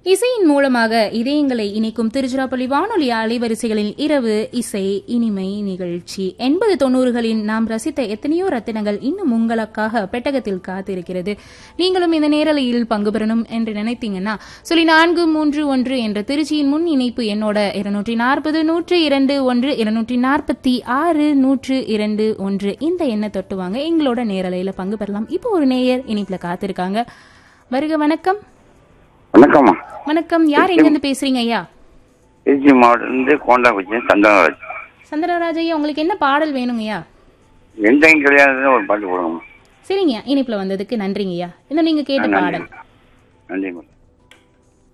இசையின் மூலமாக இதயங்களை இணைக்கும் திருச்சிராப்பள்ளி வானொலி அலைவரிசைகளில் இரவு இசை இனிமை நிகழ்ச்சி எண்பது தொண்ணூறுகளின் நாம் ரசித்த எத்தனையோ ரத்தினங்கள் இன்னும் உங்களுக்காக பெட்டகத்தில் காத்திருக்கிறது நீங்களும் இந்த நேரலையில் பங்கு பெறணும் என்று நினைத்தீங்கன்னா சொல்லி நான்கு மூன்று ஒன்று என்ற திருச்சியின் முன் இணைப்பு என்னோட இருநூற்றி நாற்பது நூற்று இரண்டு ஒன்று இருநூற்றி நாற்பத்தி ஆறு நூற்று இரண்டு ஒன்று இந்த எண்ணை தொட்டுவாங்க எங்களோட நேரலையில பங்கு பெறலாம் இப்போ ஒரு நேயர் இணைப்புல காத்திருக்காங்க வருக வணக்கம் வணக்கம்மா வணக்கம் யார் எங்க இருந்து பேசுறீங்க ஐயா திருச்சி மாவட்டத்திலிருந்து கோண்டாக்குச்சி சந்தனராஜ் சந்திரராஜ் ஐயா உங்களுக்கு என்ன பாடல் வேணுங்க ஐயா எந்த கல்யாணத்துல ஒரு பாட்டு போடுங்கம்மா சரிங்க இனிப்புல வந்ததுக்கு நன்றிங்க ஐயா இந்த நீங்க கேட்ட நன்றி பாடல் நன்றி மேடம்